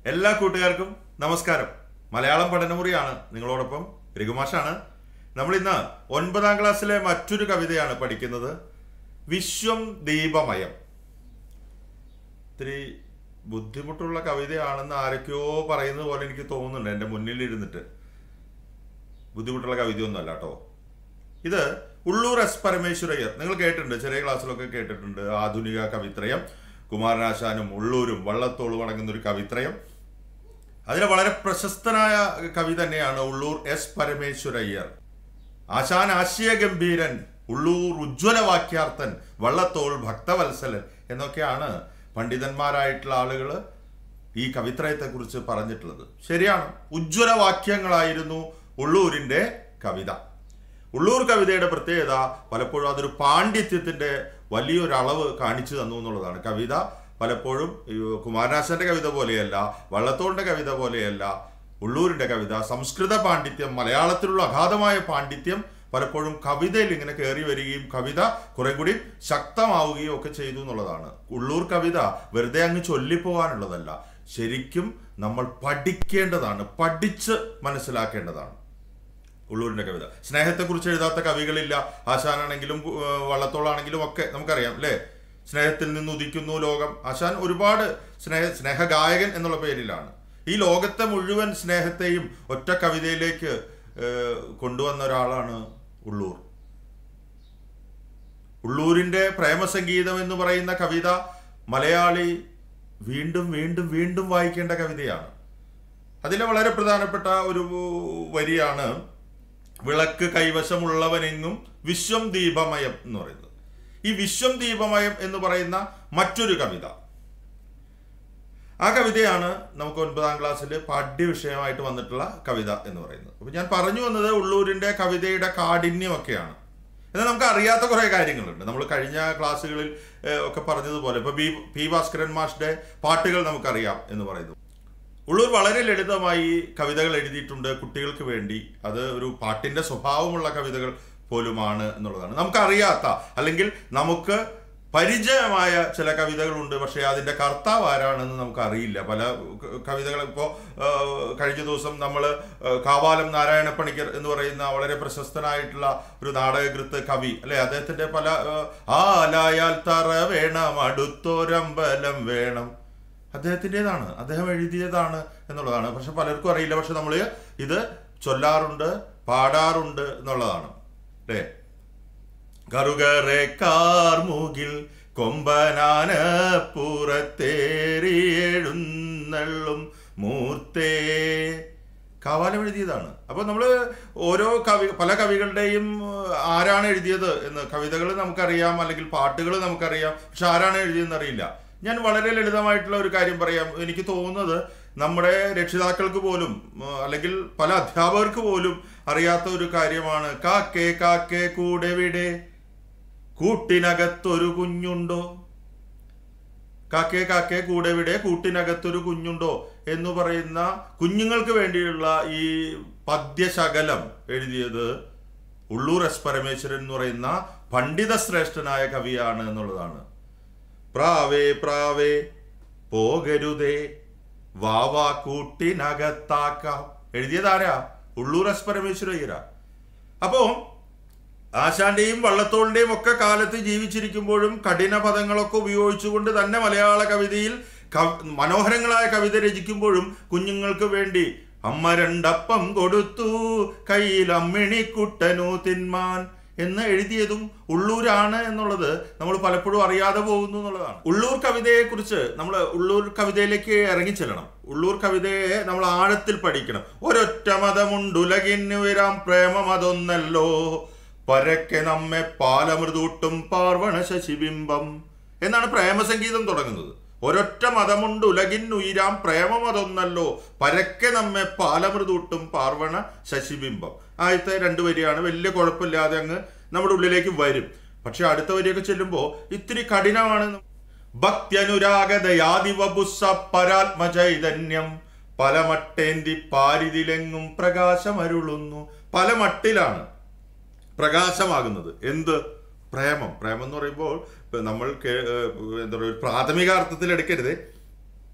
എല്ലാ കൂട്ടുകാർക്കും നമസ്കാരം മലയാളം പഠനമുറിയാണ് നിങ്ങളോടൊപ്പം രഘുമാഷാണ് നമ്മൾ ഇന്ന് ഒൻപതാം ക്ലാസ്സിലെ മറ്റൊരു കവിതയാണ് പഠിക്കുന്നത് വിശ്വം ദീപമയം ഇത്തിരി ബുദ്ധിമുട്ടുള്ള കവിതയാണെന്ന് ആരൊക്കെയോ പറയുന്നത് പോലെ എനിക്ക് തോന്നുന്നുണ്ട് എൻ്റെ മുന്നിൽ ഇരുന്നിട്ട് ബുദ്ധിമുട്ടുള്ള കവിതയൊന്നുമല്ല കേട്ടോ ഇത് ഉള്ളൂർ എസ് പരമേശ്വരയ്യർ നിങ്ങൾ കേട്ടിട്ടുണ്ട് ചെറിയ ക്ലാസ്സിലൊക്കെ കേട്ടിട്ടുണ്ട് ആധുനിക കവിത്രയം കുമാരനാശാനും ഉള്ളൂരും വള്ളത്തോളും അടങ്ങുന്ന ഒരു കവിത്രയം അതിലെ വളരെ പ്രശസ്തനായ കവി തന്നെയാണ് ഉള്ളൂർ എസ് പരമേശ്വരയ്യർ ആശാൻ ആശയഗംഭീരൻ ഉള്ളൂർ ഉജ്ജ്വല വാക്യാർത്ഥൻ വള്ളത്തോൾ ഭക്തവത്സലൻ എന്നൊക്കെയാണ് പണ്ഡിതന്മാരായിട്ടുള്ള ആളുകൾ ഈ കവിത്രയത്തെക്കുറിച്ച് പറഞ്ഞിട്ടുള്ളത് ശരിയാണ് ഉജ്ജ്വല വാക്യങ്ങളായിരുന്നു ഉള്ളൂരിൻ്റെ കവിത ഉള്ളൂർ കവിതയുടെ പ്രത്യേകത പലപ്പോഴും അതൊരു പാണ്ഡിത്യത്തിന്റെ വലിയൊരു അളവ് കാണിച്ചു തന്നു എന്നുള്ളതാണ് കവിത പലപ്പോഴും ഈ കുമാരനാശന്റെ കവിത പോലെയല്ല വള്ളത്തോളിന്റെ കവിത പോലെയല്ല ഉള്ളൂരിന്റെ കവിത സംസ്കൃത പാണ്ഡിത്യം മലയാളത്തിലുള്ള അഗാധമായ പാണ്ഡിത്യം പലപ്പോഴും കവിതയിൽ ഇങ്ങനെ കയറി വരികയും കവിത കുറെ കൂടി ശക്തമാവുകയും ഒക്കെ ചെയ്തു എന്നുള്ളതാണ് ഉള്ളൂർ കവിത വെറുതെ അങ്ങ് ചൊല്ലിപ്പോവാനുള്ളതല്ല ശരിക്കും നമ്മൾ പഠിക്കേണ്ടതാണ് പഠിച്ച് മനസ്സിലാക്കേണ്ടതാണ് ഉള്ളൂരിന്റെ കവിത സ്നേഹത്തെക്കുറിച്ച് എഴുതാത്ത കവികളില്ല ആശാനാണെങ്കിലും ഏർ വള്ളത്തോളാണെങ്കിലും ഒക്കെ നമുക്കറിയാം അല്ലേ സ്നേഹത്തിൽ നിന്ന് ഉദിക്കുന്നു ലോകം ആശാൻ ഒരുപാട് സ്നേഹ സ്നേഹഗായകൻ എന്നുള്ള പേരിലാണ് ഈ ലോകത്തെ മുഴുവൻ സ്നേഹത്തെയും ഒറ്റ കവിതയിലേക്ക് ഏർ കൊണ്ടുവന്ന ഒരാളാണ് ഉള്ളൂർ ഉള്ളൂരിന്റെ പ്രേമസംഗീതം എന്ന് പറയുന്ന കവിത മലയാളി വീണ്ടും വീണ്ടും വീണ്ടും വായിക്കേണ്ട കവിതയാണ് അതിലെ വളരെ പ്രധാനപ്പെട്ട ഒരു വരിയാണ് വിളക്ക് കൈവശമുള്ളവനെങ്ങും വിശ്വം ദീപമയം എന്ന് പറയുന്നത് ഈ വിശ്വം ദീപമയം എന്ന് പറയുന്ന മറ്റൊരു കവിത ആ കവിതയാണ് നമുക്ക് ഒൻപതാം ക്ലാസ്സിൽ പാഠ്യവിഷയമായിട്ട് വന്നിട്ടുള്ള കവിത എന്ന് പറയുന്നത് അപ്പൊ ഞാൻ പറഞ്ഞു വന്നത് ഉള്ളൂരിന്റെ കവിതയുടെ കാഠിന്യമൊക്കെയാണ് എന്നാൽ നമുക്ക് അറിയാത്ത കുറേ കാര്യങ്ങളുണ്ട് നമ്മൾ കഴിഞ്ഞ ക്ലാസ്സുകളിൽ ഏഹ്, ഒക്കെ പറഞ്ഞതുപോലെ ഇപ്പൊ ബി പി ഭാസ്കരൻ മാഷിന്റെ പാട്ടുകൾ നമുക്കറിയാം എന്ന് പറയുന്നു ഉള്ളൂർ വളരെ ലളിതമായി കവിതകൾ എഴുതിയിട്ടുണ്ട് കുട്ടികൾക്ക് വേണ്ടി അത് ഒരു പാട്ടിന്റെ സ്വഭാവമുള്ള കവിതകൾ പോലുമാണ് എന്നുള്ളതാണ് നമുക്കറിയാത്ത അല്ലെങ്കിൽ നമുക്ക് പരിചയമായ ചില കവിതകളുണ്ട് പക്ഷേ അതിന്റെ കർത്താവ് ആരാണെന്ന് നമുക്ക് അറിയില്ല പല ക- കവിതകൾ ഇപ്പോൾ കഴിഞ്ഞ ദിവസം നമ്മൾ കാവാലം നാരായണ പണിക്കർ എന്ന് പറയുന്ന വളരെ പ്രശസ്തനായിട്ടുള്ള ഒരു നാടകകൃത്ത് കവി അല്ലെ അദ്ദേഹത്തിന്റെ പല ആ, ആലായാൽ തറ വേണം അടുത്തൊരമ്പലം വേണം അദ്ദേഹത്തിൻ്റെതാണ് അദ്ദേഹം എഴുതിയതാണ് എന്നുള്ളതാണ് പക്ഷെ പലർക്കും അറിയില്ല പക്ഷെ നമ്മൾ ഇത് ചൊല്ലാറുണ്ട് പാടാറുണ്ട് എന്നുള്ളതാണ് അല്ലേ കറുകറെ കാർമുകിൽ കൊമ്പനാന പുറത്തേറിയെഴുന്നള്ളും മൂർത്തേ കാവാലം എഴുതിയതാണ് അപ്പൊ നമ്മൾ ഓരോ കവി പല കവികളുടെയും ഏഹ്, ആരാണ് എഴുതിയത് എന്ന് കവിതകൾ നമുക്കറിയാം അല്ലെങ്കിൽ പാട്ടുകൾ നമുക്കറിയാം പക്ഷെ ആരാണ് എഴുതിയതെന്ന് അറിയില്ല ഞാൻ വളരെ ലളിതമായിട്ടുള്ള ഒരു കാര്യം പറയാം എനിക്ക് തോന്നുന്നത് നമ്മുടെ രക്ഷിതാക്കൾക്ക് പോലും ഉം, അല്ലെങ്കിൽ പല അധ്യാപകർക്ക് പോലും അറിയാത്ത ഒരു കാര്യമാണ് കാക്കേ കാക്കേ കൂടെ വിടെ കൂട്ടിനകത്തൊരു കുഞ്ഞുണ്ടോ കാക്കേ കാക്കേ കൂടെ വിടെ കൂട്ടിനകത്തൊരു കുഞ്ഞുണ്ടോ എന്ന് പറയുന്ന കുഞ്ഞുങ്ങൾക്ക് വേണ്ടിയുള്ള ഈ പദ്യശകലം എഴുതിയത് ഉള്ളൂർ എസ് പരമേശ്വരൻ എന്ന് പറയുന്ന പണ്ഡിത ശ്രേഷ്ഠനായ കവിയാണ് എന്നുള്ളതാണ് പ്രാവേ പ്രാവേ പോകരുതേ വാവാ കൂട്ടിനകത്താക്കാം എഴുതിയതാരാ ഉള്ളൂർ എസ് പരമേശ്വരയ്യര അപ്പോ ആശാന്റെയും വള്ളത്തോളിന്റെയും ഒക്കെ കാലത്ത് ജീവിച്ചിരിക്കുമ്പോഴും കഠിന പദങ്ങളൊക്കെ ഉപയോഗിച്ചുകൊണ്ട് തന്നെ മലയാള കവിതയിൽ കവ- മനോഹരങ്ങളായ കവിത രചിക്കുമ്പോഴും കുഞ്ഞുങ്ങൾക്ക് വേണ്ടി അമ്മ രണ്ടപ്പം കൊടുത്തു കയ്യിൽ അമ്മിണിക്കുട്ടനു തിന്മാൻ എന്ന് എഴുതിയതും ഉള്ളൂരാണ് എന്നുള്ളത് നമ്മൾ പലപ്പോഴും അറിയാതെ പോകുന്നു എന്നുള്ളതാണ് ഉള്ളൂർ കവിതയെ കുറിച്ച് നമ്മൾ ഉള്ളൂർ കവിതയിലേക്ക് ഇറങ്ങിച്ചെല്ലണം ഉള്ളൂർ കവിതയെ നമ്മൾ ആഴത്തിൽ പഠിക്കണം ഒരൊറ്റ മതമുണ്ടുലകിന് വരാം പ്രേമം അതൊന്നല്ലോ പരക്കെ നമ്മെ പാലമൃതൂട്ടും പാർവണ ശശിബിംബം എന്നാണ് പ്രേമസംഗീതം തുടങ്ങുന്നത് ഒരൊറ്റ മതമുണ്ട് ഉലകിന്നുയിരാം പ്രേമം അതൊന്നല്ലോ പരക്കെ നമ്മെ പാലമൃതൂട്ടും പാർവണ ശശിബിംബം ആദ്യത്തെ രണ്ട് വരിയാണ് വലിയ കുഴപ്പമില്ലാതെ അങ്ങ് നമ്മുടെ ഉള്ളിലേക്ക് വരും പക്ഷെ അടുത്ത വരിയൊക്കെ ചെല്ലുമ്പോൾ ഇത്തിരി കഠിനമാണ് ഭക്തിയനുരാഗതയാദിവപുസ്സ പരാത്മചൈതന്യം പല മട്ടേന്തി പാരിതിലെങ്ങും പ്രകാശമരുളുന്നു പല മട്ടിലാണ് പ്രകാശമാകുന്നത് എന്ത് പ്രേമം പ്രേമം എന്ന് പറയുമ്പോൾ ഇപ്പൊ നമ്മൾ കേ- ഏഹ് എന്താ പറയുക ഒരു പ്രാഥമിക അർത്ഥത്തിൽ എടുക്കരുത്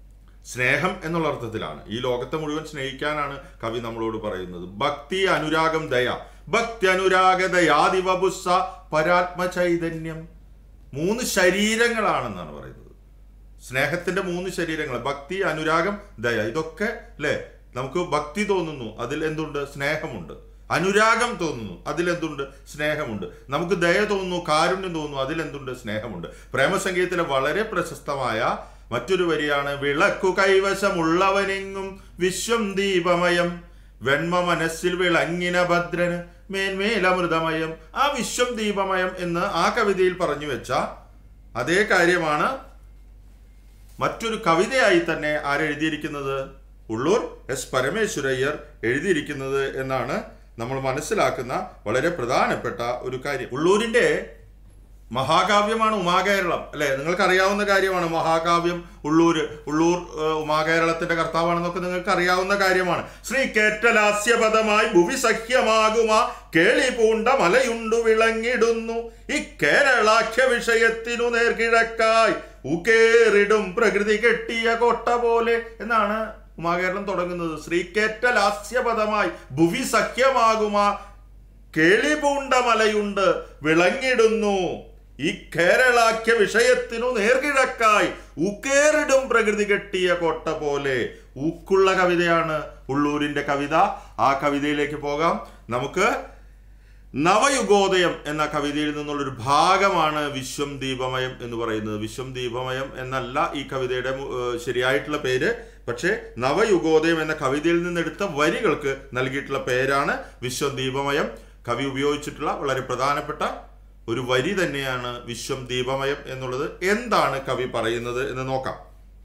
സ്നേഹം എന്നുള്ള അർത്ഥത്തിലാണ് ഈ ലോകത്തെ മുഴുവൻ സ്നേഹിക്കാനാണ് കവി നമ്മളോട് പറയുന്നത് ഭക്തി അനുരാഗം ദയ ഭക്തി അനുരാഗ ദയാദിവപുസ്സ പരാത്മ ചൈതന്യം മൂന്ന് ശരീരങ്ങളാണെന്നാണ് പറയുന്നത് സ്നേഹത്തിന്റെ മൂന്ന് ശരീരങ്ങൾ ഭക്തി അനുരാഗം ദയ ഇതൊക്കെ അല്ലേ നമുക്ക് ഭക്തി തോന്നുന്നു അതിൽ എന്തുണ്ട് സ്നേഹമുണ്ട് അനുരാഗം തോന്നുന്നു അതിലെന്തുണ്ട് സ്നേഹമുണ്ട് നമുക്ക് ദയ തോന്നുന്നു കാരുണ്യം തോന്നുന്നു അതിലെന്തുണ്ട് സ്നേഹമുണ്ട് പ്രേമസംഗീതത്തിലെ വളരെ പ്രശസ്തമായ മറ്റൊരു വരിയാണ് വിളക്കു കൈവശമുള്ളവനെങ്ങും വിശ്വം ദീപമയം വെണ്മ മനസ്സിൽ വിളങ്ങിന ഭദ്രന് മേന്മേലമൃതമയം ആ വിശ്വം ദീപമയം എന്ന് ആ കവിതയിൽ പറഞ്ഞു വെച്ച അതേ കാര്യമാണ് മറ്റൊരു കവിതയായി തന്നെ ആരെഴുതിയിരിക്കുന്നത് ഉള്ളൂർ എസ് പരമേശ്വരയ്യർ എഴുതിയിരിക്കുന്നത് എന്നാണ് നമ്മൾ മനസ്സിലാക്കുന്ന വളരെ പ്രധാനപ്പെട്ട ഒരു കാര്യം ഉള്ളൂരിന്റെ മഹാകാവ്യമാണ് ഉമാകേരളം അല്ലെ നിങ്ങൾക്ക് അറിയാവുന്ന കാര്യമാണ് മഹാകാവ്യം ഉള്ളൂർ ഉള്ളൂർ ഏഹ്, ഉമാകേരളത്തിന്റെ കർത്താവാണെന്നൊക്കെ നിങ്ങൾക്ക് അറിയാവുന്ന കാര്യമാണ് ശ്രീ കേറ്റലാസ്യപദമായി ഭുവി സഖ്യമാകുമാ കേളി പൂണ്ട മലയുണ്ടു വിളങ്ങിടുന്നു ഈ കേരളാഖ്യ വിഷയത്തിനു നേർകിഴക്കായി ഉകേറിടും പ്രകൃതി കെട്ടിയ കോട്ട പോലെ എന്നാണ് ഉമാകേരളം തുടങ്ങുന്നത് ശ്രീകേറ്റലാസ്യപദമായി ഭുവി സഖ്യമാകുമാ കേളിപൂണ്ട മലയുണ്ട് വിളങ്ങിടുന്നു ഈ കേരളാഖ്യ വിഷയത്തിനു നേർകിഴക്കായി ഉക്കേറിടും പ്രകൃതി കെട്ടിയ കോട്ട പോലെ ഊക്കുള്ള കവിതയാണ് ഉള്ളൂരിന്റെ കവിത ആ കവിതയിലേക്ക് പോകാം നമുക്ക് നവയുഗോദയം എന്ന കവിതയിൽ നിന്നുള്ളൊരു ഭാഗമാണ് വിശ്വം ദീപമയം എന്ന് പറയുന്നത് വിശ്വം ദീപമയം എന്നല്ല ഈ കവിതയുടെ മു- ഏഹ് ശരിയായിട്ടുള്ള പേര് പക്ഷേ നവയുഗോദയം എന്ന കവിതയിൽ നിന്നെടുത്ത വരികൾക്ക് നൽകിയിട്ടുള്ള പേരാണ് വിശ്വം ദീപമയം കവി ഉപയോഗിച്ചിട്ടുള്ള വളരെ പ്രധാനപ്പെട്ട ഒരു വരി തന്നെയാണ് വിശ്വം ദീപമയം എന്നുള്ളത് എന്താണ് കവി പറയുന്നത് എന്ന് നോക്കാം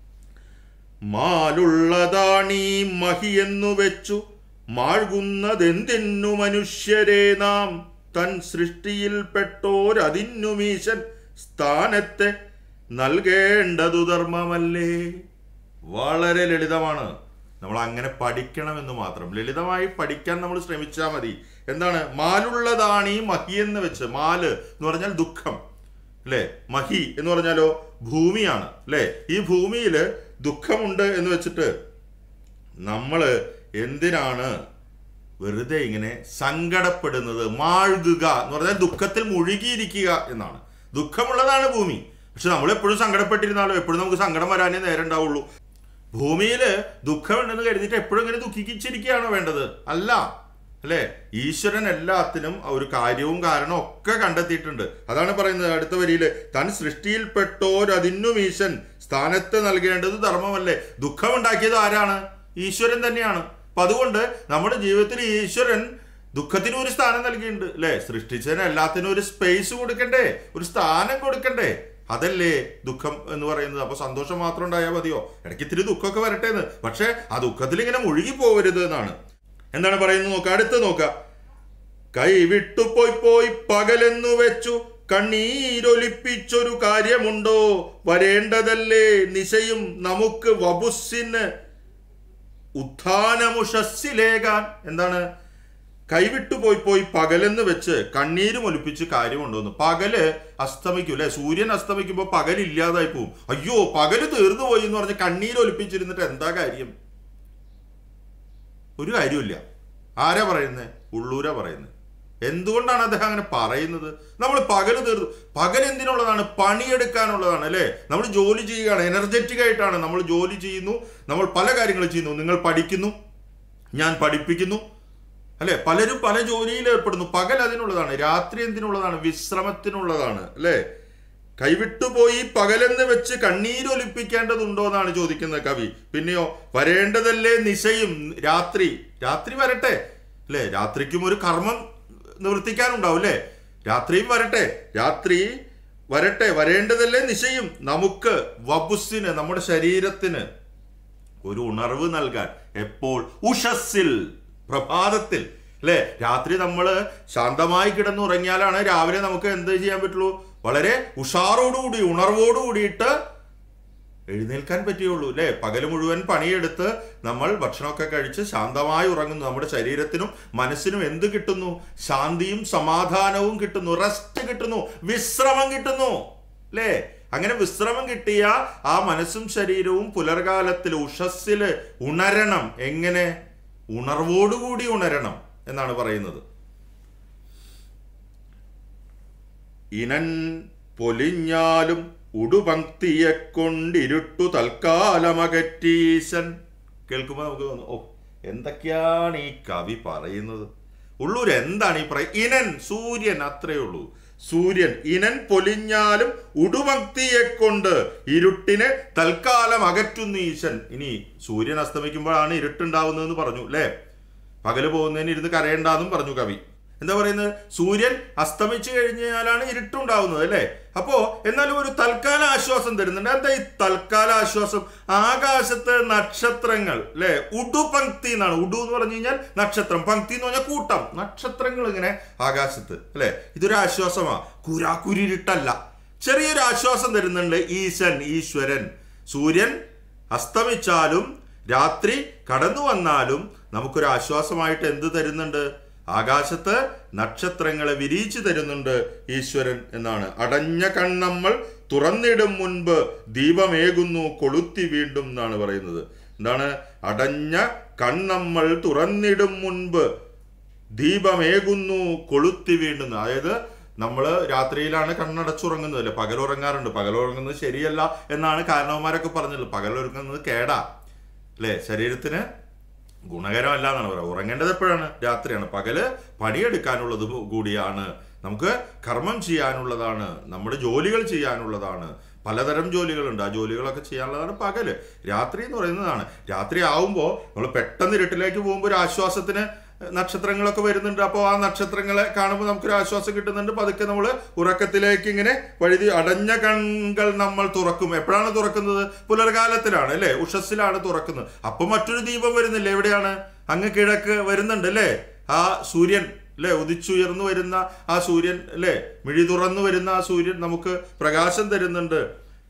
മാലുള്ളതാണീ മഹിയെന്നു വെച്ചു മാഴ്കുന്നതെന്തെന്നു മനുഷ്യരെ നാം തൻ സൃഷ്ടിയിൽപ്പെട്ടോരതിന്നു മീശൻ സ്ഥാനത്തെ നൽകേണ്ടതു ധർമ്മമല്ലേ വളരെ ലളിതമാണ് നമ്മൾ അങ്ങനെ പഠിക്കണമെന്ന് മാത്രം ലളിതമായി പഠിക്കാൻ നമ്മൾ ശ്രമിച്ചാൽ മതി എന്താണ് മാലുള്ളതാണ് ഈ മഹി എന്ന് വെച്ച് മാല് എന്ന് പറഞ്ഞാൽ ദുഃഖം അല്ലേ മഹി എന്ന് പറഞ്ഞാലോ ഭൂമിയാണ് അല്ലേ ഈ ഭൂമിയിൽ ദുഃഖമുണ്ട് എന്ന് വെച്ചിട്ട് നമ്മൾ എന്തിനാണ് വെറുതെ ഇങ്ങനെ സങ്കടപ്പെടുന്നത് മാഴുകുക എന്ന് പറഞ്ഞാൽ ദുഃഖത്തിൽ മുഴുകിയിരിക്കുക എന്നാണ് ദുഃഖമുള്ളതാണ് ഭൂമി പക്ഷെ നമ്മൾ എപ്പോഴും സങ്കടപ്പെട്ടിരുന്നാലോ എപ്പോഴും നമുക്ക് സങ്കടം വരാനേ നേരം ഉണ്ടാവുള്ളൂ ഭൂമിയിൽ ദുഃഖമുണ്ടെന്ന് കരുതിയിട്ട് എപ്പോഴും ഇങ്ങനെ ദുഃഖിച്ചിരിക്കുകയാണോ വേണ്ടത് അല്ല അല്ലേ ഈശ്വരൻ എല്ലാത്തിനും ഒരു കാര്യവും കാരണവും ഒക്കെ കണ്ടെത്തിയിട്ടുണ്ട് അതാണ് പറയുന്നത് അടുത്ത വരിയിൽ താൻ സൃഷ്ടിയിൽപ്പെട്ടോരതിന്നു മീശൻ സ്ഥാനത്ത് നൽകേണ്ടത് ധർമ്മമല്ലേ ദുഃഖമുണ്ടാക്കിയത് ആരാണ് ഈശ്വരൻ തന്നെയാണ് അപ്പൊ അതുകൊണ്ട് നമ്മുടെ ജീവിതത്തിൽ ഈശ്വരൻ ദുഃഖത്തിന് ഒരു സ്ഥാനം നൽകിയിട്ടുണ്ട് അല്ലേ സൃഷ്ടിച്ചതിന് എല്ലാത്തിനും ഒരു സ്പേസ് കൊടുക്കണ്ടേ ഒരു സ്ഥാനം കൊടുക്കണ്ടേ അതല്ലേ ദുഃഖം എന്ന് പറയുന്നത് അപ്പൊ സന്തോഷം മാത്രം ഉണ്ടായാൽ മതിയോ ഇടയ്ക്ക് ഇത്തിരി ദുഃഖമൊക്കെ വരട്ടെ എന്ന് പക്ഷെ ആ ദുഃഖത്തിൽ ഇങ്ങനെ മുഴുകി പോകരുത് എന്നാണ് എന്താണ് പറയുന്നത് നോക്കുക അടുത്ത് നോക്കുക കൈ വിട്ടുപോയി പോയി പകലെന്നു വെച്ചു കണ്ണീരൊലിപ്പിച്ചൊരു കാര്യമുണ്ടോ വരേണ്ടതല്ലേ നിശയും നമുക്ക് വപുസ്സിന് ഉത്ഥാനമുഷസ്സിലേകാൻ എന്താണ് കൈവിട്ടു പോയി പോയി പകലെന്ന് വെച്ച് കണ്ണീരും ഒലിപ്പിച്ച് കാര്യമുണ്ടോന്ന് പകല് അസ്തമിക്കും അല്ലെ സൂര്യൻ അസ്തമിക്കുമ്പോൾ പകൽ ഇല്ലാതായി പോവും അയ്യോ പകല് തീർന്നു പോയി എന്ന് പറഞ്ഞ് കണ്ണീര് ഒലിപ്പിച്ചിരുന്നിട്ട് എന്താ കാര്യം ഒരു കാര്യമില്ല ആരാ പറയുന്നത് ഉള്ളൂരാ പറയുന്നത് എന്തുകൊണ്ടാണ് അദ്ദേഹം അങ്ങനെ പറയുന്നത് നമ്മൾ പകല് തീർന്നു പകൽ എന്തിനുള്ളതാണ് പണിയെടുക്കാനുള്ളതാണ് അല്ലേ നമ്മൾ ജോലി ചെയ്യുകയാണ് എനർജറ്റിക് ആയിട്ടാണ് നമ്മൾ ജോലി ചെയ്യുന്നു നമ്മൾ പല കാര്യങ്ങൾ ചെയ്യുന്നു നിങ്ങൾ പഠിക്കുന്നു ഞാൻ പഠിപ്പിക്കുന്നു അല്ലെ പലരും പല ജോലിയിൽ ഏർപ്പെടുന്നു പകൽ അതിനുള്ളതാണ് രാത്രി എന്തിനുള്ളതാണ് വിശ്രമത്തിനുള്ളതാണ് അല്ലേ കൈവിട്ടുപോയി പകലെന്ന് വെച്ച് കണ്ണീരൊലിപ്പിക്കേണ്ടതുണ്ടോ എന്നാണ് ചോദിക്കുന്നത് കവി പിന്നെയോ വരേണ്ടതല്ലേ നിശയും രാത്രി രാത്രി വരട്ടെ അല്ലേ രാത്രിക്കും ഒരു കർമ്മം നിവർത്തിക്കാനുണ്ടാവും അല്ലേ രാത്രിയും വരട്ടെ രാത്രി വരട്ടെ വരേണ്ടതല്ലേ നിശയും നമുക്ക് വബുസിന് നമ്മുടെ ശരീരത്തിന് ഒരു ഉണർവ് നൽകാൻ എപ്പോൾ ഉഷസ്സിൽ പ്രഭാതത്തിൽ അല്ലെ രാത്രി നമ്മൾ ശാന്തമായി കിടന്നുറങ്ങിയാലാണ് രാവിലെ നമുക്ക് എന്ത് ചെയ്യാൻ പറ്റുള്ളൂ വളരെ ഉഷാറോടുകൂടി ഉണർവോടുകൂടിയിട്ട് എഴുന്നേൽക്കാൻ പറ്റുകയുള്ളൂ അല്ലേ പകല് മുഴുവൻ പണിയെടുത്ത് നമ്മൾ ഭക്ഷണമൊക്കെ കഴിച്ച് ശാന്തമായി ഉറങ്ങുന്നു നമ്മുടെ ശരീരത്തിനും മനസ്സിനും എന്ത് കിട്ടുന്നു ശാന്തിയും സമാധാനവും കിട്ടുന്നു റെസ്റ്റ് കിട്ടുന്നു വിശ്രമം കിട്ടുന്നു അല്ലേ അങ്ങനെ വിശ്രമം കിട്ടിയ ആ മനസ്സും ശരീരവും പുലർകാലത്തിൽ ഉഷസ്സിൽ ഉണരണം എങ്ങനെ ഉണർവോടുകൂടി ഉണരണം എന്നാണ് പറയുന്നത് ഇനൻ പൊലിഞ്ഞാലും ഉടുപങ്ക്തിയെ കൊണ്ടിരുട്ടു തൽക്കാലമകറ്റീശൻ കേൾക്കുമ്പോൾ നമുക്ക് തോന്നും ഓ എന്തൊക്കെയാണ് ഈ കവി പറയുന്നത് ഉള്ളൂർ എന്താണ് ഈ പറയ ഇനൻ സൂര്യൻ അത്രയേ ഉള്ളൂ സൂര്യൻ ഇനൻ പൊലിഞ്ഞാലും ഉടുപങ്ക്തിയെ കൊണ്ട് ഇരുട്ടിനെ തൽക്കാലം അകറ്റുന്ന ഈശൻ ഇനി സൂര്യൻ അസ്തമിക്കുമ്പോഴാണ് ഇരുട്ടുണ്ടാവുന്നതെന്ന് പറഞ്ഞു അല്ലേ പകല് പോകുന്നതിന് ഇരുന്ന് കരയണ്ടെന്നും പറഞ്ഞു കവി എന്താ പറയുന്നത് സൂര്യൻ അസ്തമിച്ചു കഴിഞ്ഞാലാണ് ഇരുട്ടുണ്ടാവുന്നത് അല്ലേ അപ്പോ എന്നാലും ഒരു തൽക്കാല ആശ്വാസം തരുന്നുണ്ട് എന്താ ഈ തൽക്കാല ആശ്വാസം ആകാശത്ത് നക്ഷത്രങ്ങൾ അല്ലെ ഉഡു പങ്ക്തി എന്നാണ് ഉഡു എന്ന് പറഞ്ഞു കഴിഞ്ഞാൽ നക്ഷത്രം പങ്ക്തി എന്ന് പറഞ്ഞാൽ കൂട്ടം നക്ഷത്രങ്ങൾ ഇങ്ങനെ ആകാശത്ത് അല്ലെ ഇതൊരു ആശ്വാസമാ കുരാക്കുരിട്ടല്ല ചെറിയൊരു ആശ്വാസം തരുന്നുണ്ട് ഈശൻ ഈശ്വരൻ സൂര്യൻ അസ്തമിച്ചാലും രാത്രി കടന്നു വന്നാലും നമുക്കൊരു ആശ്വാസമായിട്ട് എന്ത് തരുന്നുണ്ട് ആകാശത്ത് നക്ഷത്രങ്ങളെ വിരിയിച്ചു തരുന്നുണ്ട് ഈശ്വരൻ എന്നാണ് അടഞ്ഞ കണ്ണമ്മൾ തുറന്നിടും മുൻപ് ദീപമേകുന്നു കൊളുത്തി വീണ്ടും എന്നാണ് പറയുന്നത് എന്താണ് അടഞ്ഞ കണ്ണമ്മൾ തുറന്നിടും മുൻപ് ദീപമേകുന്നു കൊളുത്തി വീണ്ടുന്നു അതായത് നമ്മൾ രാത്രിയിലാണ് കണ്ണടച്ചുറങ്ങുന്നത് അല്ലെ പകലുറങ്ങാറുണ്ട് പകലുറങ്ങുന്നത് ശരിയല്ല എന്നാണ് കാരണവന്മാരൊക്കെ പറഞ്ഞത് പകലുറങ്ങുന്നത് കേടാ അല്ലേ ശരീരത്തിന് ഗുണകരമല്ല എന്നാണ് പറയുക ഉറങ്ങേണ്ടത് എപ്പോഴാണ് രാത്രിയാണ് പകല് പണിയെടുക്കാനുള്ളത് കൂടിയാണ് നമുക്ക് കർമ്മം ചെയ്യാനുള്ളതാണ് നമ്മുടെ ജോലികൾ ചെയ്യാനുള്ളതാണ് പലതരം ജോലികളുണ്ട് ആ ജോലികളൊക്കെ ചെയ്യാനുള്ളതാണ് പകല് രാത്രി എന്ന് പറയുന്നതാണ് രാത്രി ആവുമ്പോൾ നമ്മൾ പെട്ടെന്ന് ഇരുട്ടിലേക്ക് പോകുമ്പോൾ ഒരു ആശ്വാസത്തിന് നക്ഷത്രങ്ങളൊക്കെ വരുന്നുണ്ട് അപ്പോൾ ആ നക്ഷത്രങ്ങളെ കാണുമ്പോൾ നമുക്കൊരു ആശ്വാസം കിട്ടുന്നുണ്ട് പതുക്കെ നമ്മൾ ഉറക്കത്തിലേക്ക് ഇങ്ങനെ വഴുതി അടഞ്ഞ കൺകൾ നമ്മൾ തുറക്കും എപ്പോഴാണ് തുറക്കുന്നത് പുലർകാലത്തിലാണ് അല്ലേ ഉഷസ്സിലാണ് തുറക്കുന്നത് അപ്പൊ മറ്റൊരു ദീപം വരുന്നില്ല എവിടെയാണ് അങ്ങ് കിഴക്ക് വരുന്നുണ്ട് അല്ലേ ആ സൂര്യൻ അല്ലേ ഉദിച്ചുയർന്നു വരുന്ന ആ സൂര്യൻ അല്ലേ മിഴി തുറന്നു വരുന്ന ആ സൂര്യൻ നമുക്ക് പ്രകാശം തരുന്നുണ്ട്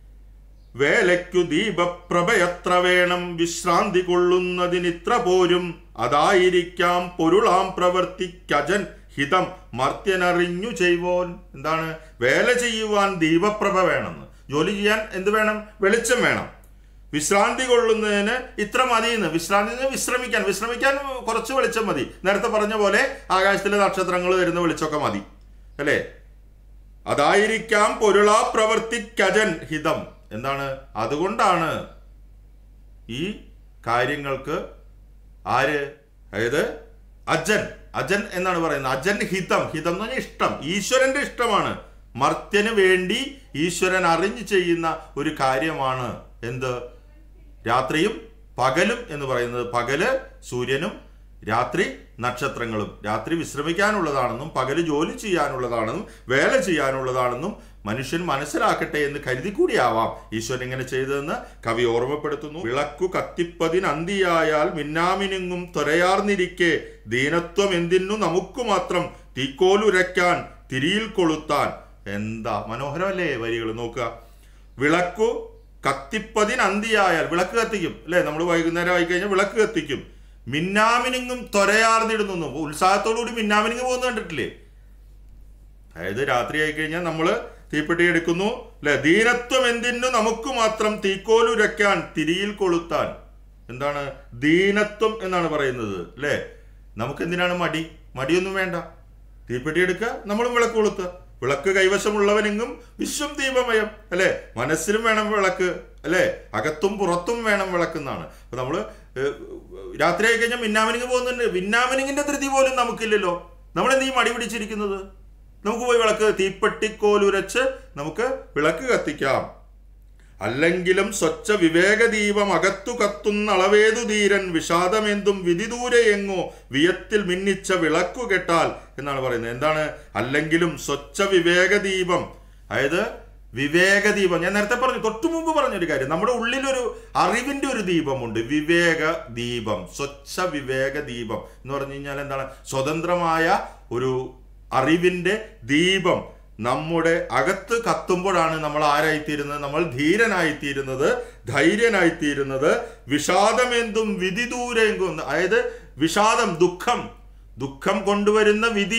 വേലയ്ക്കു ദീപപ്രഭയത്ര വേണം വിശ്രാന്തി കൊള്ളുന്നതിനിത്ര പോരും അതായിരിക്കാം പൊരുളാം പ്രവർത്തിക്കജൻ ഹിതം മർത്യനറിഞ്ഞു ചെയ്വോൻ എന്താണ് വേല ചെയ്യുവാൻ ദീപപ്രഭ വേണമെന്ന് ജോലി ചെയ്യാൻ എന്ത് വേണം വെളിച്ചം വേണം വിശ്രാന്തി കൊള്ളുന്നതിന് ഇത്ര മതിയെന്ന് വിശ്രാന്തി വിശ്രമിക്കാൻ വിശ്രമിക്കാൻ കുറച്ച് വെളിച്ചം മതി നേരത്തെ പറഞ്ഞ പോലെ ആകാശത്തിലെ നക്ഷത്രങ്ങൾ വരുന്ന വെളിച്ചമൊക്കെ മതി അല്ലേ അതായിരിക്കാം പൊരുളാ പ്രവർത്തിക്കജൻ ഹിതം എന്താണ് അതുകൊണ്ടാണ് ഈ കാര്യങ്ങൾക്ക് ആര് അതായത് അജൻ അജൻ എന്നാണ് പറയുന്നത് അജൻ ഹിതം ഹിതം എന്ന് പറഞ്ഞാൽ ഇഷ്ടം ഈശ്വരന്റെ ഇഷ്ടമാണ് മർത്യന് വേണ്ടി ഈശ്വരൻ അറിഞ്ഞു ചെയ്യുന്ന ഒരു കാര്യമാണ് എന്ത് രാത്രിയും പകലും എന്ന് പറയുന്നത് പകല് സൂര്യനും രാത്രി നക്ഷത്രങ്ങളും രാത്രി വിശ്രമിക്കാനുള്ളതാണെന്നും പകല് ജോലി ചെയ്യാനുള്ളതാണെന്നും വേല ചെയ്യാനുള്ളതാണെന്നും മനുഷ്യൻ മനസ്സിലാക്കട്ടെ എന്ന് കരുതി കൂടിയാവാം ഈശ്വരൻ ഇങ്ങനെ ചെയ്തതെന്ന് കവി ഓർമ്മപ്പെടുത്തുന്നു വിളക്കു കത്തിപ്പതിനന്തിയായാൽ മിന്നാമിനുങ്ങും ത്വരയാർന്നിരിക്കെ ദീനത്വം എന്തിനു നമുക്ക് മാത്രം തീക്കോലുരയ്ക്കാൻ തിരിയിൽ കൊളുത്താൻ എന്താ മനോഹരമല്ലേ വരികൾ നോക്കുക വിളക്കു കത്തിപ്പതിനന്തിയായാൽ വിളക്ക് കത്തിക്കും അല്ലേ നമ്മൾ വൈകുന്നേരം ആയി കഴിഞ്ഞാൽ വിളക്ക് കത്തിക്കും മിന്നാമിനുങ്ങും ത്വരയാർന്നിടുന്നു ഉത്സാഹത്തോടുകൂടി മിന്നാമിനുങ്ങ് പോകുന്ന കണ്ടിട്ടില്ലേ അതായത് രാത്രി ആയി കഴിഞ്ഞാൽ നമ്മൾ തീപ്പെട്ടി എടുക്കുന്നു അല്ലെ ദീനത്വം എന്തിനു നമുക്ക് മാത്രം തീക്കോലുരയ്ക്കാൻ തിരിയിൽ കൊളുത്താൻ എന്താണ് ദീനത്വം എന്നാണ് പറയുന്നത് അല്ലേ നമുക്ക് എന്തിനാണ് മടി മടിയൊന്നും വേണ്ട തീപ്പെട്ടി എടുക്കുക നമ്മളും വിളക്ക് കൊളുത്തുക വിളക്ക് കൈവശമുള്ളവനെങ്ങും വിശ്വം ദീപമയം അല്ലെ മനസ്സിലും വേണം വിളക്ക് അല്ലെ അകത്തും പുറത്തും വേണം വിളക്കെന്നാണ് അപ്പൊ നമ്മള് ഏഹ്, രാത്രി ആയി കഴിഞ്ഞാൽ മിന്നാമിനിങ് പോകുന്നുണ്ട് മിന്നാമിനിങ്ങിന്റെ ധൃതി പോലും നമുക്കില്ലല്ലോ നമ്മൾ എന്ത് ഈ മടി പിടിച്ചിരിക്കുന്നത് നമുക്ക് പോയി വിളക്ക് തീപ്പെട്ടിക്കോലുരച്ച് നമുക്ക് വിളക്ക് കത്തിക്കാം അല്ലെങ്കിലും സ്വച്ഛ വിവേകദീപം അകത്തു കത്തുന്ന അളവേതു ധീരൻ വിഷാദമെന്തും വിധിദൂരെ എങ്ങോ വിയത്തിൽ മിന്നിച്ച വിളക്കു കെട്ടാൽ എന്നാണ് പറയുന്നത് എന്താണ് അല്ലെങ്കിലും സ്വച്ഛ വിവേകദീപം അതായത് വിവേകദീപം ഞാൻ നേരത്തെ പറഞ്ഞു തൊട്ടു മുമ്പ് പറഞ്ഞൊരു കാര്യം നമ്മുടെ ഉള്ളിലൊരു അറിവിന്റെ ഒരു ദീപമുണ്ട് വിവേക ദീപം സ്വച്ഛ വിവേക ദീപം എന്ന് പറഞ്ഞു കഴിഞ്ഞാൽ എന്താണ് സ്വതന്ത്രമായ ഒരു അറിവിന്റെ ദീപം നമ്മുടെ അകത്ത് കത്തുമ്പോഴാണ് നമ്മൾ ആരായിത്തീരുന്നത് നമ്മൾ ധീരനായിത്തീരുന്നത് ധൈര്യനായിത്തീരുന്നത് വിഷാദമെന്തും വിധി ദൂരെങ്കും അതായത് വിഷാദം ദുഃഖം ദുഃഖം കൊണ്ടുവരുന്ന വിധി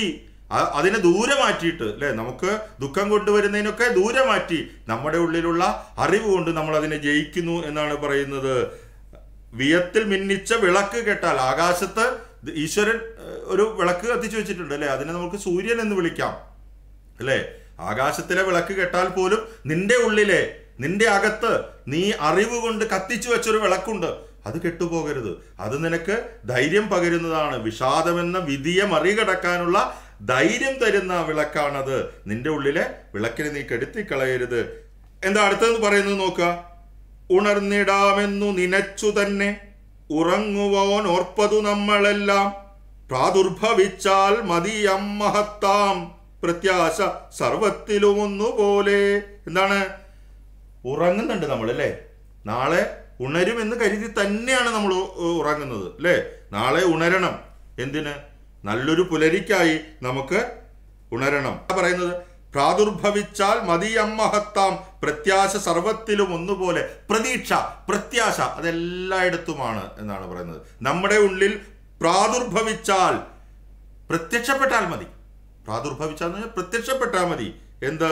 അ- അതിനെ ദൂരെ മാറ്റിയിട്ട് അല്ലേ നമുക്ക് ദുഃഖം കൊണ്ടുവരുന്നതിനൊക്കെ ദൂരെ മാറ്റി നമ്മുടെ ഉള്ളിലുള്ള അറിവ് കൊണ്ട് നമ്മൾ അതിനെ ജയിക്കുന്നു എന്നാണ് പറയുന്നത് വിയത്തിൽ മിന്നിച്ച വിളക്ക് കെട്ടാൽ ആകാശത്ത് ഈശ്വരൻ ഏഹ്, ഒരു വിളക്ക് കത്തിച്ചു വെച്ചിട്ടുണ്ട് അല്ലേ അതിനെ നമുക്ക് സൂര്യൻ എന്ന് വിളിക്കാം അല്ലേ ആകാശത്തിലെ വിളക്ക് കെട്ടാൽ പോലും നിന്റെ ഉള്ളിലെ നിന്റെ അകത്ത് നീ അറിവ് കൊണ്ട് കത്തിച്ചു വെച്ചൊരു വിളക്കുണ്ട് അത് കെട്ടുപോകരുത് അത് നിനക്ക് ധൈര്യം പകരുന്നതാണ് വിഷാദമെന്ന വിധിയെ മറികടക്കാനുള്ള ധൈര്യം തരുന്ന വിളക്കാണത് നിന്റെ ഉള്ളിലെ വിളക്കിനെ നീ കെടുത്തിക്കളയരുത് എന്താ അടുത്തത് പറയുന്നത് നോക്കുക ഉണർന്നിടാമെന്നു നിനച്ചു തന്നെ ഉറങ്ങുവോൻ ഓർപ്പതു നമ്മളെല്ലാം പ്രാദുർഭവിച്ചാൽ മതിയം മഹത്താം പ്രത്യാശ സർവത്തിലും ഒന്നുപോലെ എന്താണ് ഉറങ്ങുന്നുണ്ട് നമ്മൾ അല്ലേ നാളെ ഉണരുമെന്ന് കരുതി തന്നെയാണ് നമ്മൾ ഉ- ഉറങ്ങുന്നത് അല്ലേ നാളെ ഉണരണം എന്തിന് നല്ലൊരു പുലരിക്കായി നമുക്ക് ഉണരണം എന്താ പറയുന്നത് പ്രാദുർഭവിച്ചാൽ മതിയമ്മഹത്താം പ്രത്യാശ സർവത്തിലും ഒന്നുപോലെ പ്രതീക്ഷ പ്രത്യാശ അതെല്ലായിടത്തുമാണ് എന്നാണ് പറയുന്നത് നമ്മുടെ ഉള്ളിൽ പ്രാദുർഭവിച്ചാൽ പ്രത്യക്ഷപ്പെട്ടാൽ മതി പ്രാദുർഭവിച്ചാൽ എന്ന് പറഞ്ഞാൽ പ്രത്യക്ഷപ്പെട്ടാൽ മതി എന്ത്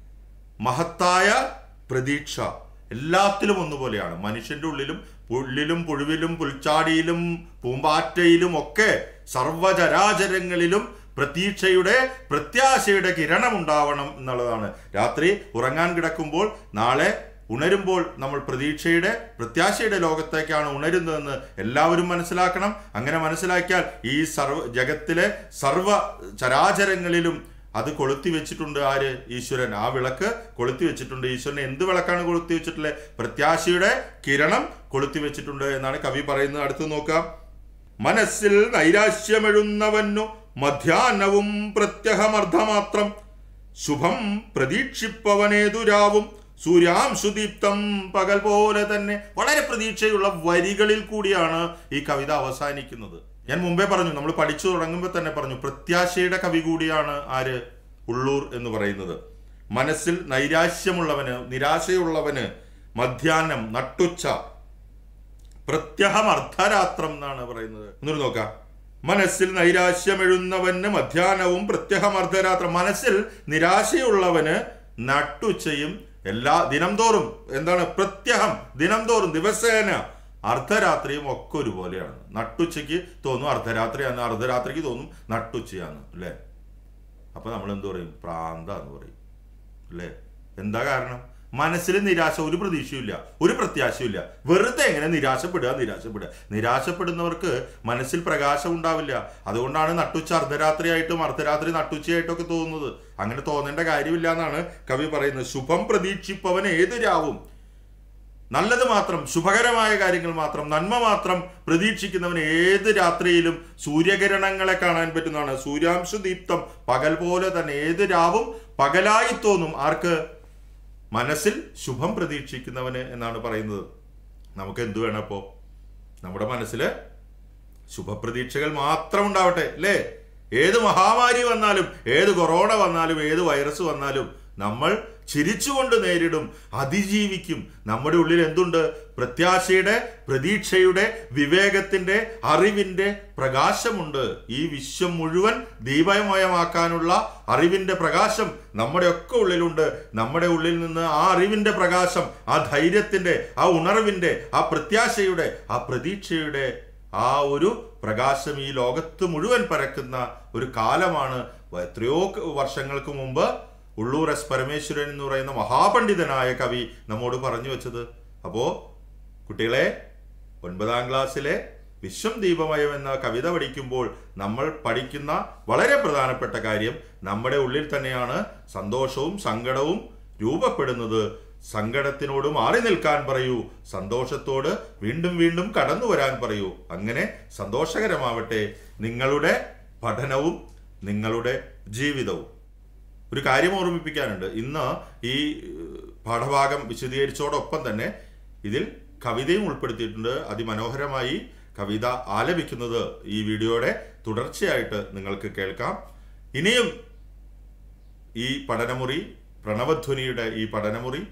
മഹത്തായ പ്രതീക്ഷ എല്ലാത്തിലും ഒന്നുപോലെയാണ് മനുഷ്യന്റെ ഉള്ളിലും പുള്ളിലും പുഴുവിലും പുൽച്ചാടിയിലും പൂമ്പാറ്റയിലും ഒക്കെ സർവചരാചരങ്ങളിലും പ്രതീക്ഷയുടെ പ്രത്യാശയുടെ കിരണം ഉണ്ടാവണം എന്നുള്ളതാണ് രാത്രി ഉറങ്ങാൻ കിടക്കുമ്പോൾ നാളെ ഉണരുമ്പോൾ നമ്മൾ പ്രതീക്ഷയുടെ പ്രത്യാശയുടെ ലോകത്തേക്കാണ് ഉണരുന്നതെന്ന് എല്ലാവരും മനസ്സിലാക്കണം അങ്ങനെ മനസ്സിലാക്കിയാൽ ഈ സർവ ജഗത്തിലെ സർവ ചരാചരങ്ങളിലും അത് കൊളുത്തി വെച്ചിട്ടുണ്ട് ആര് ഈശ്വരൻ ആ വിളക്ക് കൊളുത്തി വെച്ചിട്ടുണ്ട് ഈശ്വരൻ എന്ത് വിളക്കാണ് കൊളുത്തി വെച്ചിട്ടുള്ളത് പ്രത്യാശയുടെ കിരണം കൊളുത്തി വെച്ചിട്ടുണ്ട് എന്നാണ് കവി പറയുന്നത് അടുത്ത് നോക്കാം മനസ്സിൽ നൈരാശ്യമെഴുന്നവന്നു മധ്യാഹ്നവും പ്രത്യഹമർദ്ധമാത്രം ശുഭം പ്രതീക്ഷിപ്പവനേതുരാവും സൂര്യാംശുദീപ്തം പകൽ പോലെ തന്നെ വളരെ പ്രതീക്ഷയുള്ള വരികളിൽ കൂടിയാണ് ഈ കവിത അവസാനിക്കുന്നത് ഞാൻ മുമ്പേ പറഞ്ഞു നമ്മൾ പഠിച്ചു തുടങ്ങുമ്പോൾ തന്നെ പറഞ്ഞു പ്രത്യാശയുടെ കവി കൂടിയാണ് ആര് ഉള്ളൂർ എന്ന് പറയുന്നത് മനസ്സിൽ നൈരാശ്യമുള്ളവന് നിരാശയുള്ളവന് മധ്യാഹ്നം നട്ടുച്ച പ്രത്യഹം അർദ്ധരാത്രം എന്നാണ് പറയുന്നത് ഒന്നുകൂടി നോക്കാം മനസ്സിൽ നൈരാശ്യമെഴുന്നവന് മധ്യാഹ്നവും പ്രത്യഹം അർദ്ധരാത്രം മനസ്സിൽ നിരാശയുള്ളവന് നട്ടുച്ചയും എല്ലാ ദിനം തോറും എന്താണ് പ്രത്യഹം ദിനം തോറും ദിവസേന അർദ്ധരാത്രിയും ഒക്കെ ഒരുപോലെയാണ് നട്ടുച്ചയ്ക്ക് തോന്നും അർദ്ധരാത്രിയാണ് അർദ്ധരാത്രിക്ക് തോന്നും നട്ടുച്ചയാണ് അല്ലേ അപ്പൊ നമ്മൾ എന്ത് പറയും പ്രാന്ത എന്ന് പറയും അല്ലേ എന്താ കാരണം മനസ്സിൽ നിരാശ ഒരു പ്രതീക്ഷയില്ല ഒരു പ്രത്യാശയില്ല വെറുതെ എങ്ങനെ നിരാശപ്പെടുക നിരാശപ്പെടുക നിരാശപ്പെടുന്നവർക്ക് മനസ്സിൽ പ്രകാശം ഉണ്ടാവില്ല അതുകൊണ്ടാണ് നട്ടുച്ച അർദ്ധരാത്രിയായിട്ടും അർദ്ധരാത്രി നട്ടുച്ചയായിട്ടും ഒക്കെ തോന്നുന്നത് അങ്ങനെ തോന്നേണ്ട കാര്യമില്ല എന്നാണ് കവി പറയുന്നത് ശുഭം പ്രതീക്ഷിപ്പവൻ ഏത് രാവും നല്ലത് മാത്രം ശുഭകരമായ കാര്യങ്ങൾ മാത്രം നന്മ മാത്രം പ്രതീക്ഷിക്കുന്നവൻ ഏത് രാത്രിയിലും സൂര്യകിരണങ്ങളെ കാണാൻ പറ്റുന്നതാണ് സൂര്യാംശ ദീപ്തം പകൽ പോലെ തന്നെ ഏത് രാവും പകലായി തോന്നും ആർക്ക് മനസ്സിൽ ശുഭം പ്രതീക്ഷിക്കുന്നവന് എന്നാണ് പറയുന്നത് നമുക്ക് എന്തു വേണം അപ്പോ നമ്മുടെ മനസ്സിൽ ശുഭപ്രതീക്ഷകൾ മാത്രം ഉണ്ടാവട്ടെ അല്ലേ ഏത് മഹാമാരി വന്നാലും ഏത് കൊറോണ വന്നാലും ഏത് വൈറസ് വന്നാലും നമ്മൾ ചിരിച്ചുകൊണ്ട് നേരിടും അതിജീവിക്കും നമ്മുടെ ഉള്ളിൽ എന്തുണ്ട് പ്രത്യാശയുടെ പ്രതീക്ഷയുടെ വിവേകത്തിന്റെ അറിവിന്റെ പ്രകാശമുണ്ട് ഈ വിശ്വം മുഴുവൻ ദീപമയമാക്കാനുള്ള അറിവിന്റെ പ്രകാശം നമ്മുടെ ഒക്കെ ഉള്ളിലുണ്ട് നമ്മുടെ ഉള്ളിൽ നിന്ന് ആ അറിവിന്റെ പ്രകാശം ആ ധൈര്യത്തിന്റെ ആ ഉണർവിന്റെ ആ പ്രത്യാശയുടെ ആ പ്രതീക്ഷയുടെ ആ ഒരു പ്രകാശം ഈ ലോകത്ത് മുഴുവൻ പരക്കുന്ന ഒരു കാലമാണ് എത്രയോ ക- വർഷങ്ങൾക്ക് മുമ്പ് ഉള്ളൂർ എസ് പരമേശ്വരൻ എന്ന് പറയുന്ന മഹാപണ്ഡിതനായ കവി നമ്മോട് പറഞ്ഞു വെച്ചത് അപ്പോ കുട്ടികളെ ഒൻപതാം ക്ലാസ്സിലെ വിശ്വം ദീപമയം എന്ന കവിത പഠിക്കുമ്പോൾ നമ്മൾ പഠിക്കുന്ന വളരെ പ്രധാനപ്പെട്ട കാര്യം നമ്മുടെ ഉള്ളിൽ തന്നെയാണ് സന്തോഷവും സങ്കടവും രൂപപ്പെടുന്നത് സങ്കടത്തിനോട് മാറി നിൽക്കാൻ പറയൂ സന്തോഷത്തോട് വീണ്ടും വീണ്ടും കടന്നു വരാൻ പറയൂ അങ്ങനെ സന്തോഷകരമാവട്ടെ നിങ്ങളുടെ പഠനവും നിങ്ങളുടെ ജീവിതവും ഒരു കാര്യം ഓർമ്മിപ്പിക്കാനുണ്ട് ഇന്ന് ഈ ഏഹ്, പാഠഭാഗം വിശദീകരിച്ചതോടൊപ്പം തന്നെ ഇതിൽ കവിതയും ഉൾപ്പെടുത്തിയിട്ടുണ്ട് അതിമനോഹരമായി കവിത ആലപിക്കുന്നത് ഈ വീഡിയോയുടെ തുടർച്ചയായിട്ട് നിങ്ങൾക്ക് കേൾക്കാം ഇനിയും ഈ പഠനമുറി പ്രണവധ്വനിയുടെ ഈ പഠനമുറി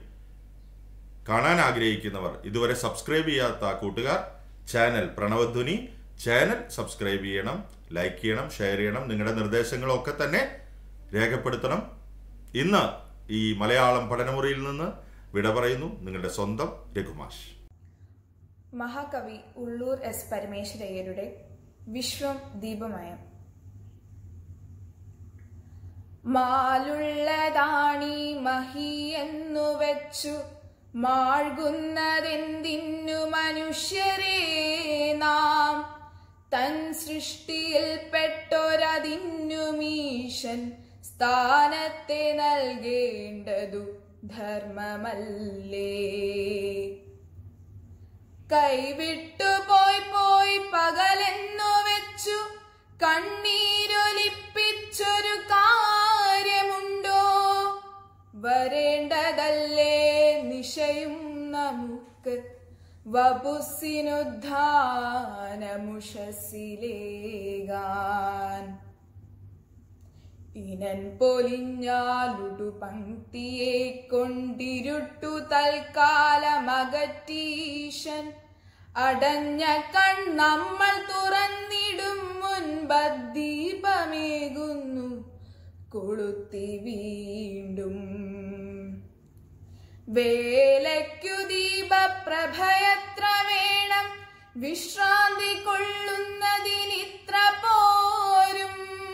കാണാൻ ആഗ്രഹിക്കുന്നവർ ഇതുവരെ സബ്സ്ക്രൈബ് ചെയ്യാത്ത കൂട്ടുകാർ ചാനൽ പ്രണവധ്വനി ചാനൽ സബ്സ്ക്രൈബ് ചെയ്യണം ലൈക്ക് ചെയ്യണം ഷെയർ ചെയ്യണം നിങ്ങളുടെ നിർദ്ദേശങ്ങളൊക്കെ തന്നെ രേഖപ്പെടുത്തണം ഇന്ന് ഈ മലയാളം പഠനമുറിയിൽ നിന്ന് വിട പറയുന്നു നിങ്ങളുടെ സ്വന്തം രഘുമാഷ് മഹാകവി ഉള്ളൂർ എസ് പരമേശ്വരയ്യരുടെ വിശ്വം ദീപമയം മാലുള്ളതാണി മഹി എന്നു വെച്ചു മാഴ്കുന്നതെന്തിന്നു മനുഷ്യരെ നാം തൻ സൃഷ്ടിയിൽ പെട്ടൊരതിന്നു മീശൻ സ്ഥാനത്തെ നൽകേണ്ടതു ധർമ്മമല്ലേ കൈവിട്ടു പോയി പോയി പകലെന്നു വെച്ചു കണ്ണീരൊലിപ്പിച്ചൊരു കാര്യമുണ്ടോ വരേണ്ടതല്ലേ നിശയും നമുക്ക് വപുസിനുദ്ധാനമുഷസിലേകാൻ ഇനൻ പൊലിഞ്ഞാലുടു പങ്ക്തിയെ കൊണ്ടിരുട്ടു തൽക്കാലമകറ്റീശൻ അടഞ്ഞ കണ്ണമ്മൾ തുറന്നിടും മുൻപദ്ദീപമേകുന്നു കൊളുത്തി വീണ്ടും വേലയ്ക്കു ദീപപ്രഭയത്ര വേണം വിശ്രാന്തി കൊള്ളുന്നതിനിത്ര പോരും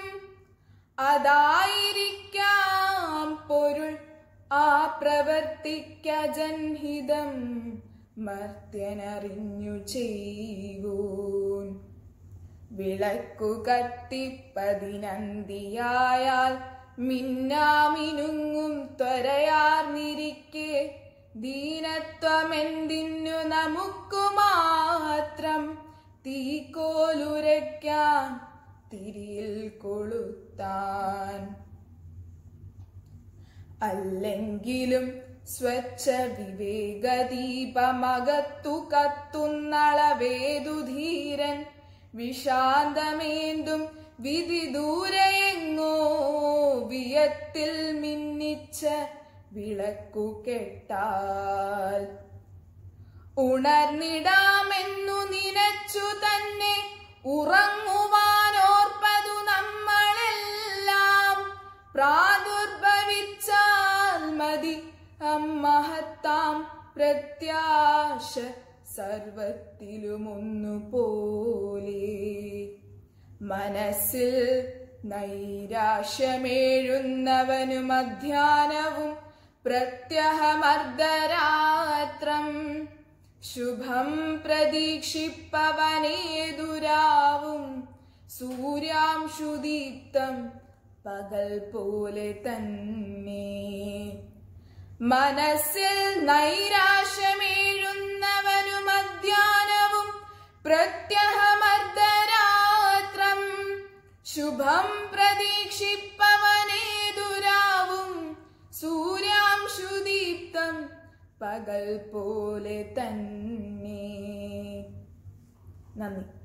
അതായിരിക്കാം പൊരുൾ ആ പ്രവർത്തിക്ക ജൻഹിതം മർത്യനറിഞ്ഞു ചെയ്യൂൻ വിളക്കു കത്തിപ്പതിനന്തിയായാൽ മിന്നാമിനുങ്ങും ത്വരയാർന്നിരിക്കെ ദീനത്വമെന്തിന്നു നമുക്കു മാത്രം തീക്കോലുരയ്ക്കാൻ തിരിയിൽ കൊളുത്താൻ അല്ലെങ്കിലും സ്വച്ഛ വിവേകദീപമകത്തു കത്തുന്നളവേതു ധീരൻ വിശാന്തമേന്തും വിധി ദൂരെയെങ്ങോ വിയത്തിൽ മിന്നിച്ച വിളക്കു കെട്ടാൽ ഉണർന്നിടാമെന്നു നിനച്ചു തന്നെ ഉറങ്ങുവാനോർപ്പതു നമ്മളെല്ലാം പ്രാദുർഭവിച്ചാൽ മതി അമ്മഹത്താം പ്രത്യാശ സർവത്തിലുമൊന്നു പോലെ മനസ്സിൽ നൈരാശ്യമേഴുന്നവനു മധ്യാനവും പ്രത്യഹമർദ്ധരാത്രം ശുഭം പ്രതീക്ഷിപ്പവനേതുരാവും സൂര്യാംശുദീപ്തം പകൽ പോലെ തന്നെ മനസ്സിൽ നൈരാശ്യമേഴുന്നവനു മധ്യാനവും പ്രത്യഹമർദ്ധരാത്രം ശുഭം പ്രതീക്ഷിപ്പവനേതുരാവും സൂര്യാംശുദീപ്തം പകൽ പോലെ തന്നെ നന്ദി